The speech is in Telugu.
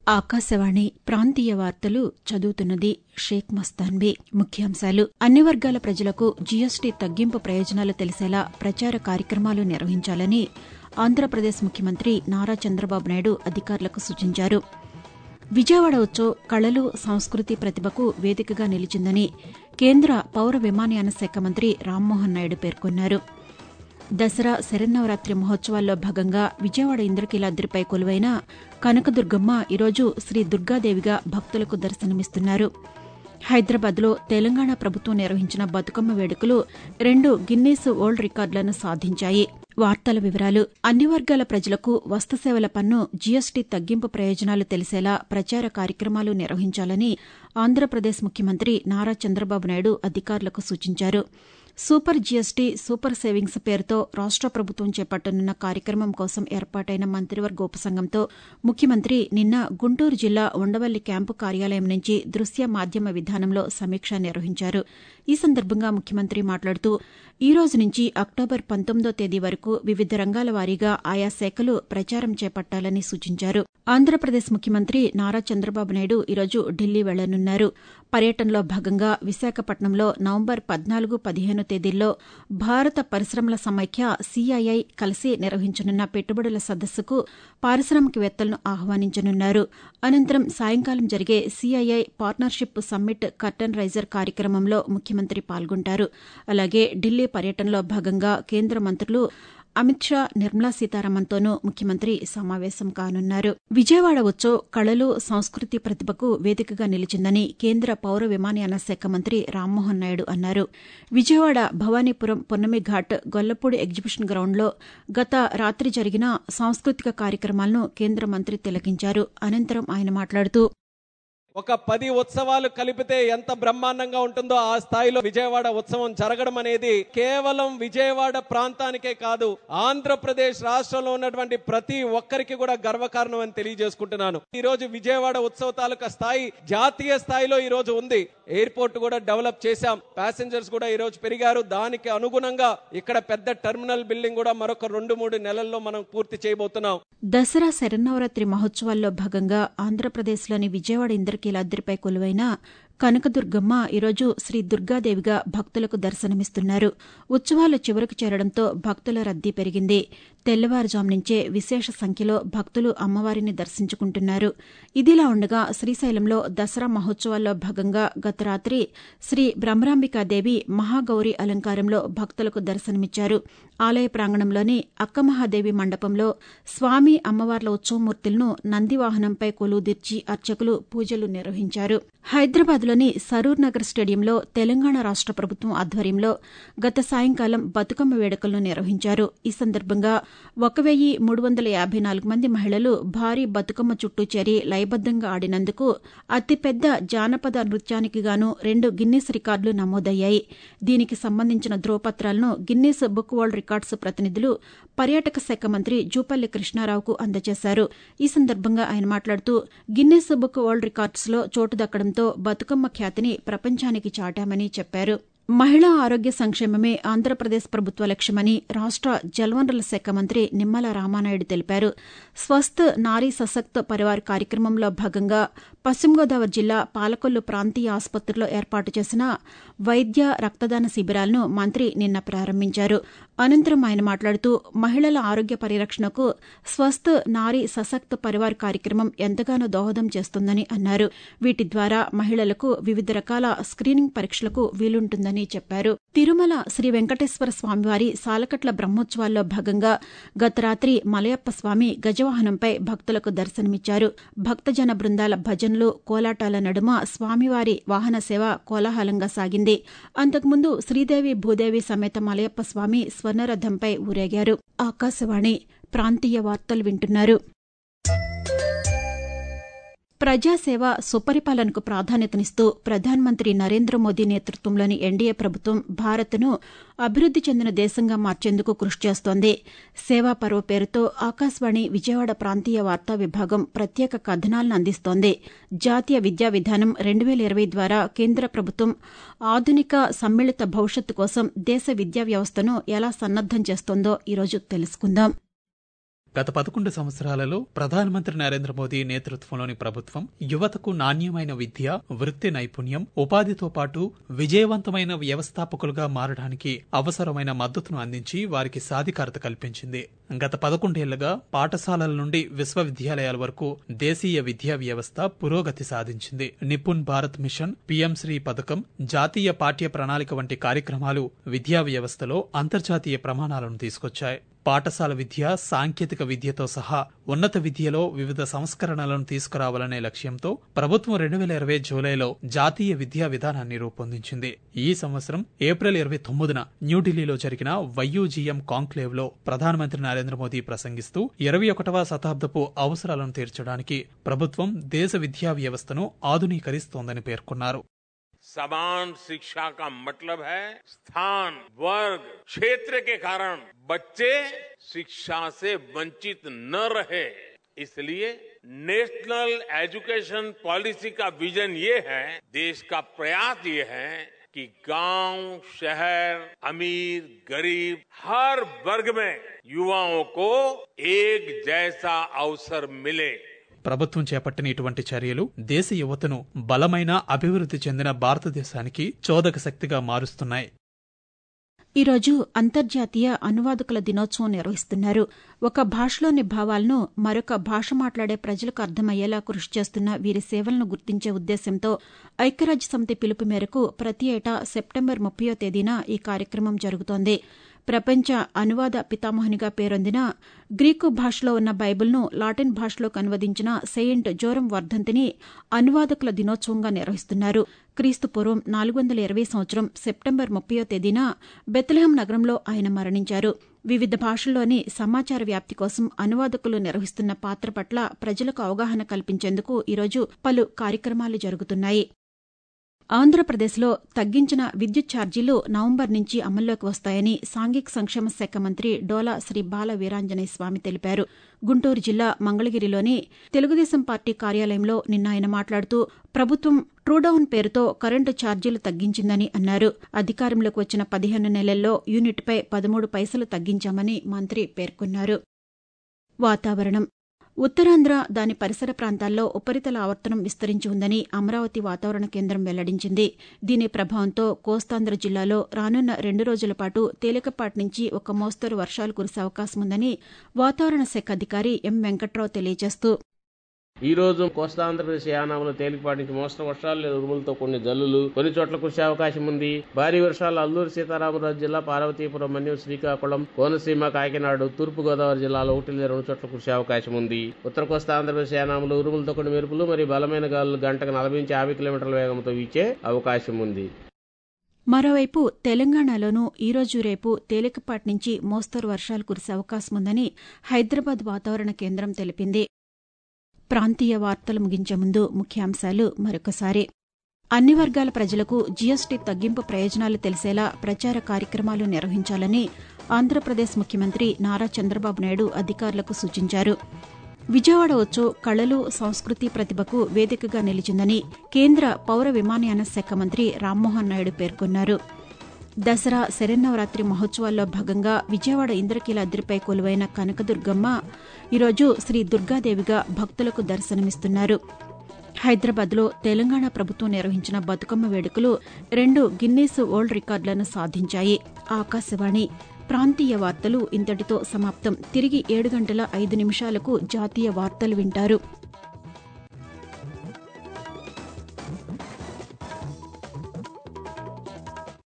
ఆకాశవాణి ప్రాంతీయ వార్తలు చదువుతున్నది షేక్ మస్తాన్బీ ముఖ్యాంశాలు అన్ని వర్గాల ప్రజలకు జీఎస్టీ తగ్గింపు ప్రయోజనాలు తెలిసేలా ప్రచార కార్యక్రమాలు నిర్వహించాలని ఆంధ్రప్రదేశ్ ముఖ్యమంత్రి నారా చంద్రబాబు నాయుడు అధికారులకు సూచించారు విజయవాడ ఉత్సవ్ కళలు సంస్కృతి ప్రతిభకు వేదికగా నిలిచిందని కేంద్ర పౌర విమానయాన శాఖ మంత్రి రామ్మోహన్ నాయుడు పేర్కొన్నారు దసరా శరన్నవరాత్రి మహోత్సవాల్లో భాగంగా విజయవాడ ఇంద్రకీలాద్రిపై కొలువైన కనకదుర్గమ్మ ఈరోజు శ్రీ దుర్గాదేవిగా భక్తులకు దర్శనమిస్తున్నారు హైదరాబాద్లో తెలంగాణ ప్రభుత్వం నిర్వహించిన బతుకమ్మ వేడుకలు రెండు గిన్నీస్ వరల్డ్ రికార్డులను సాధించాయి వార్తల వివరాలు అన్ని వర్గాల ప్రజలకు వస్తుసేవల పన్ను జీఎస్టీ తగ్గింపు ప్రయోజనాలు తెలిసేలా ప్రచార కార్యక్రమాలు నిర్వహించాలని ఆంధ్రప్రదేశ్ ముఖ్యమంత్రి నారా చంద్రబాబు నాయుడు అధికారులకు సూచించారు సూపర్ జీఎస్టీ సూపర్ సేవింగ్స్ పేరుతో రాష్ట ప్రభుత్వం చేపట్టనున్న కార్యక్రమం కోసం ఏర్పాటైన మంత్రివర్గ ఉపసంఘంతో ముఖ్యమంత్రి నిన్న గుంటూరు జిల్లా ఉండవల్లి క్యాంపు కార్యాలయం నుంచి దృశ్య మాధ్యమ విధానంలో సమీక్ష నిర్వహించారు ఈ సందర్భంగా ముఖ్యమంత్రి మాట్లాడుతూ ఈ రోజు నుంచి అక్టోబర్ పంతొమ్మిదో తేదీ వరకు వివిధ రంగాల వారీగా ఆయా శాఖలు ప్రచారం చేపట్టాలని సూచించారు ఆంధ్రప్రదేశ్ ముఖ్యమంత్రి నారా చంద్రబాబు నాయుడు ఈరోజు ఢిల్లీ వెళ్లనున్నారు పర్యటనలో భాగంగా విశాఖపట్నంలో నవంబర్ పద్నాలుగు పదిహేను తేదీల్లో భారత పరిశ్రమల సమైక్య సీఐఐ కలిసి నిర్వహించనున్న పెట్టుబడుల సదస్సుకు పారిశ్రామికవేత్తలను ఆహ్వానించనున్నారు అనంతరం సాయంకాలం జరిగే CII partnership summit curtain raiser కార్యక్రమంలో ముఖ్యమంత్రి పాల్గొంటారు అలాగే ఢిల్లీ పర్యటనలో భాగంగా కేంద్ర మంత్రులు అమిత్ షా నిర్మలా సీతారామన్తోనూ ముఖ్యమంత్రి సమావేశం కానున్నారు విజయవాడ ఉత్సవ్ కళలు సంస్కృతి ప్రతిభకు వేదికగా నిలిచిందని కేంద్ర పౌర విమానయాన శాఖ మంత్రి రామ్మోహన్ నాయుడు అన్నారు విజయవాడ భవానీపురం పొన్నమి ఘాట్ గొల్లపూడి ఎగ్జిబిషన్ గ్రౌండ్లో గత రాత్రి జరిగిన సాంస్కృతిక కార్యక్రమాలను కేంద్ర మంత్రి తిలకించారు అనంతరం ఆయన మాట్లాడుతూ ఒక పది ఉత్సవాలు కలిపితే ఎంత బ్రహ్మాండంగా ఉంటుందో ఆ స్థాయిలో విజయవాడ ఉత్సవం జరగడం అనేది కేవలం విజయవాడ ప్రాంతానికే కాదు ఆంధ్రప్రదేశ్ రాష్ట్రంలో ఉన్నటువంటి ప్రతి ఒక్కరికి కూడా గర్వకారణం అని తెలియజేసుకుంటున్నాను ఈ రోజు విజయవాడ ఉత్సవ తాలూకా స్థాయి జాతీయ స్థాయిలో ఈ రోజు ఉంది ఎయిర్పోర్ట్ కూడా డెవలప్ చేశాం ప్యాసింజర్స్ కూడా ఈ రోజు పెరిగారు దానికి అనుగుణంగా ఇక్కడ పెద్ద టెర్మినల్ బిల్డింగ్ కూడా మరొక రెండు మూడు నెలల్లో మనం పూర్తి చేయబోతున్నాం దసరా శరన్నవరాత్రి మహోత్సవాల్లో భాగంగా ఆంధ్రప్రదేశ్లోని విజయవాడ ఇంద్రకీలాద్రిపై కొలువైన కనకదుర్గమ్మ ఈరోజు శ్రీ దుర్గాదేవిగా భక్తులకు దర్శనమిస్తున్నారు ఉత్సవాలు చివరకు చేరడంతో భక్తుల రద్దీ పెరిగింది తెల్లవారుజాము నుంచే విశేష సంఖ్యలో భక్తులు అమ్మవారిని దర్శించుకుంటున్నారు ఇదిలా ఉండగా శ్రీశైలంలో దసరా మహోత్సవాల్లో భాగంగా గత రాత్రి శ్రీ బ్రహ్మరాంబికాదేవి మహాగౌరి అలంకారంలో భక్తులకు దర్శనమిచ్చారు ఆలయ ప్రాంగణంలోని అక్కమహాదేవి మండపంలో స్వామి అమ్మవార్ల ఉత్సవమూర్తులను నందివాహనంపై కొలువుదీర్చి అర్చకులు పూజలు నిర్వహించారు హైదరాబాద్లోని సరూర్ నగర్ స్టేడియంలో తెలంగాణ రాష్ట ప్రభుత్వం ఆధ్వర్యంలో గత సాయంకాలం బతుకమ్మ వేడుకలను నిర్వహించారు ఈ సందర్భంగా ఒక వెయ్యి మూడు వందల యాభై నాలుగు మంది మహిళలు భారీ బతుకమ్మ చుట్టూ చేరి లయబద్దంగా ఆడినందుకు అతిపెద్ద జానపద నృత్యానికి గాను రెండు గిన్నీస్ రికార్డులు నమోదయ్యాయి దీనికి సంబంధించిన ధ్రువపత్రాలను గిన్నీస్ బుక్ వరల్డ్ రికార్డ్స్ ప్రతినిధులు పర్యాటక శాఖ మంత్రి జూపల్లి కృష్ణారావుకు అందజేశారు ఈ సందర్భంగా ఆయన మాట్లాడుతూ గిన్నీస్ బుక్ వరల్డ్ రికార్డ్స్లో చోటు దక్కడంతో బతుకమ్మ ఖ్యాతిని ప్రపంచానికి చాటామని చెప్పారు మహిళా ఆరోగ్య సంక్షేమమే ఆంధ్రప్రదేశ్ ప్రభుత్వ లక్ష్యమని రాష్ట జలవనరుల శాఖ మంత్రి నిమ్మల రామానాయుడు తెలిపారు స్వస్థ్ నారీ సశక్త్ పరివార్ కార్యక్రమంలో భాగంగా పశ్చిమ గోదావరి జిల్లా పాలకొల్లు ప్రాంతీయ ఆసుపత్రిలో ఏర్పాటు చేసిన వైద్య రక్తదాన శిబిరాలను మంత్రి నిన్న ప్రారంభించారు అనంతరం ఆయన మాట్లాడుతూ మహిళల ఆరోగ్య పరిరక్షణకు స్వస్థ్ నారీ సశక్త్ పరివార్ కార్యక్రమం ఎంతగానో దోహదం చేస్తుందని అన్నారు వీటి ద్వారా మహిళలకు వివిధ రకాల స్క్రీనింగ్ పరీక్షలకు వీలుంటుందని చెప్పారు తిరుమల శ్రీ వెంకటేశ్వర స్వామివారి సాలకట్ల బ్రహ్మోత్సవాల్లో భాగంగా గత రాత్రి మలయప్ప స్వామి గజవాహనంపై భక్తులకు దర్శనమిచ్చారు భక్తజన బృందాల భజనలు కోలాటాల నడుమ స్వామివారి వాహన సేవ కోలాహలంగా సాగింది అంతకుముందు శ్రీదేవి భూదేవి సమేత మలయప్ప స్వామి స్వర్ణరథంపై ఊరేగారు ఆకాశవాణి ప్రాంతీయ వార్తలు వింటున్నారు ప్రజాసేవ సుపరిపాలనకు ప్రాధాన్యతనిస్తూ ప్రధానమంత్రి నరేంద్ర మోదీ నేతృత్వంలోని ఎన్డీఏ ప్రభుత్వం భారత్ను అభివృద్ది చెందిన దేశంగా మార్చేందుకు కృషి చేస్తోంది సేవా పర్వ పేరుతో ఆకాశవాణి విజయవాడ ప్రాంతీయ వార్తా విభాగం ప్రత్యేక కథనాలను అందిస్తోంది జాతీయ విద్యా విధానం రెండు వేల ఇరవై ద్వారా కేంద్ర ప్రభుత్వం ఆధునిక సమ్మిళిత భవిష్యత్తు కోసం దేశ విద్యా వ్యవస్థను ఎలా సన్నద్దం చేస్తోందో ఈరోజు తెలుసుకుందాం గత పదకొండు సంవత్సరాలలో ప్రధానమంత్రి నరేంద్ర మోదీ నేతృత్వంలోని ప్రభుత్వం యువతకు నాణ్యమైన విద్య వృత్తి నైపుణ్యం ఉపాధితో పాటు విజయవంతమైన వ్యవస్థాపకులుగా మారడానికి అవసరమైన మద్దతును అందించి వారికి సాధికారత కల్పించింది గత పదకొండేళ్లుగా పాఠశాలల నుండి విశ్వవిద్యాలయాల వరకు దేశీయ విద్యా వ్యవస్థ పురోగతి సాధించింది నిపుణ్ భారత్ మిషన్ పీఎం శ్రీ పథకం జాతీయ పాఠ్య ప్రణాళిక వంటి కార్యక్రమాలు విద్యా వ్యవస్థలో అంతర్జాతీయ ప్రమాణాలను తీసుకొచ్చాయి పాఠశాల విద్య సాంకేతిక విద్యతో సహా ఉన్నత విద్యలో వివిధ సంస్కరణలను తీసుకురావాలనే లక్ష్యంతో ప్రభుత్వం రెండు వేల ఇరవై జూలైలో జాతీయ విద్యా విధానాన్ని రూపొందించింది ఈ సంవత్సరం ఏప్రిల్ ఇరవై తొమ్మిదిన న్యూఢిల్లీలో జరిగిన వైయూజీఎం కాంక్లేవ్ లో ప్రధానమంత్రి నరేంద్ర మోదీ ప్రసంగిస్తూ ఇరవై ఒకటవ శతాబ్దపు అవసరాలను తీర్చడానికి ప్రభుత్వం దేశ విద్యా వ్యవస్థను ఆధునీకరిస్తోందని పేర్కొన్నారు समान शिक्षा का मतलब है स्थान वर्ग क्षेत्र के कारण बच्चे शिक्षा से वंचित न रहे इसलिए नेशनल एजुकेशन पॉलिसी का विजन ये है देश का प्रयास ये है कि गांव शहर अमीर गरीब हर वर्ग में युवाओं को एक जैसा अवसर मिले ప్రభుత్వం చేపట్టిన ఇటువంటి చర్యలు దేశ యువతను బలమైన అభివృద్ధి చెందిన భారతదేశానికి చోదక శక్తిగా మారుస్తున్నాయి ఈరోజు అంతర్జాతీయ అనువాదకుల దినోత్సవం నిర్వహిస్తున్నారు ఒక భాషలోని భావాలను మరొక భాష మాట్లాడే ప్రజలకు అర్థమయ్యేలా కృషి చేస్తున్న వీరి సేవలను గుర్తించే ఉద్దేశ్యంతో ఐక్యరాజ్య సమితి పిలుపు మేరకు ప్రతి ఏటా సెప్టెంబర్ ముప్పయో తేదీన ఈ కార్యక్రమం జరుగుతోంది ప్రపంచ అనువాద పితామహునిగా పేరొందిన గ్రీకు భాషలో ఉన్న బైబిల్ను లాటిన్ భాషలోకి అనువదించిన సెయింట్ జోరం వర్ధంతిని అనువాదకుల దినోత్సవంగా నిర్వహిస్తున్నారు క్రీస్తు పూర్వం నాలుగు వందల ఇరవై సంవత్సరం సెప్టెంబర్ ముప్పయో తేదీన బెత్లెహం నగరంలో ఆయన మరణించారు వివిధ భాషల్లోని సమాచార వ్యాప్తి కోసం అనువాదకులు నిర్వహిస్తున్న పాత్ర పట్ల ప్రజలకు అవగాహన కల్పించేందుకు ఈరోజు పలు కార్యక్రమాలు జరుగుతున్నాయి ఆంధ్రప్రదేశ్లో తగ్గించిన విద్యుత్ ఛార్జీలు నవంబర్ నుంచి అమల్లోకి వస్తాయని సాంఘిక సంక్షేమ శాఖ మంత్రి డోలా శ్రీ బాల వీరాంజనేయ స్వామి తెలిపారు గుంటూరు జిల్లా మంగళగిరిలోని తెలుగుదేశం పార్టీ కార్యాలయంలో నిన్న ఆయన మాట్లాడుతూ ప్రభుత్వం ట్రూడౌన్ పేరుతో కరెంటు ఛార్జీలు తగ్గించిందని అన్నారు అధికారంలోకి వచ్చిన పదిహేను నెలల్లో యూనిట్పై పదమూడు పైసలు తగ్గించామని మంత్రి పేర్కొన్నారు వాతావరణం ఉత్తరాంధ్ర దాని పరిసర ప్రాంతాల్లో ఉపరితల ఆవర్తనం విస్తరించి ఉందని అమరావతి వాతావరణ కేంద్రం వెల్లడించింది దీని ప్రభావంతో కోస్తాంధ్ర జిల్లాలో రానున్న రెండు రోజుల పాటు తేలికపాటి నుంచి ఒక మోస్తరు వర్షాలు కురిసే అవకాశం ఉందని వాతావరణ శాఖ అధికారి ఎం వెంకట్రావు తెలియజేస్తూ ఈ రోజు కోస్తాంధ్రప్రదేశ్ యానాములు తేలికపాటి నుంచి మోస్తరు వర్షాలు లేదా ఉరుములతో కొన్ని జల్లులు కొన్ని చోట్ల కురిసే అవకాశం ఉంది భారీ వర్షాలు అల్లూరు సీతారామరాజు జిల్లా పార్వతీపురం మన్యం శ్రీకాకుళం కోనసీమ కాకినాడ తూర్పు గోదావరి జిల్లాలో ఒకటి లేదా రెండు చోట్ల కురిసే అవకాశం ఉంది ఉత్తర కోస్తా ఆంధ్రప్రదేశ్ యానాములు ఉరుములతో కొన్ని మెరుపులు మరియు బలమైన గాలులు గంటకు నలభై నుంచి యాభై కిలోమీటర్ల వేగంతో వీచే అవకాశం ఉంది మరోవైపు తెలంగాణలోనూ ఈరోజు రేపు తేలికపాటి నుంచి మోస్తరు వర్షాలు కురిసే అవకాశం ఉందని హైదరాబాద్ వాతావరణ కేంద్రం తెలిపింది ప్రాంతీయ వార్తలు ముగించే ముందు ముఖ్యాంశాలు మరొకసారి అన్ని వర్గాల ప్రజలకు జీఎస్టీ తగ్గింపు ప్రయోజనాలు తెలిసేలా ప్రచార కార్యక్రమాలు నిర్వహించాలని ఆంధ్రప్రదేశ్ ముఖ్యమంత్రి నారా చంద్రబాబు నాయుడు అధికారులకు సూచించారు విజయవాడ వచ్చు కళలు సంస్కృతి ప్రతిభకు వేదికగా నిలిచిందని కేంద్ర పౌర విమానయాన శాఖ మంత్రి రామ్మోహన్ నాయుడు పేర్కొన్నారు దసరా శరన్నవరాత్రి మహోత్సవాల్లో భాగంగా విజయవాడ ఇంద్రకీలాద్రిపై కొలువైన కనకదుర్గమ్మ ఈరోజు శ్రీ దుర్గాదేవిగా భక్తులకు దర్శనమిస్తున్నారు హైదరాబాద్లో తెలంగాణ ప్రభుత్వం నిర్వహించిన బతుకమ్మ వేడుకలు రెండు గిన్నీస్ వరల్డ్ రికార్డులను సాధించాయి ఆకాశవాణి ప్రాంతీయ వార్తలు ఇంతటితో సమాప్తం తిరిగి ఏడు గంటల ఐదు నిమిషాలకు జాతీయ వార్తలు వింటారు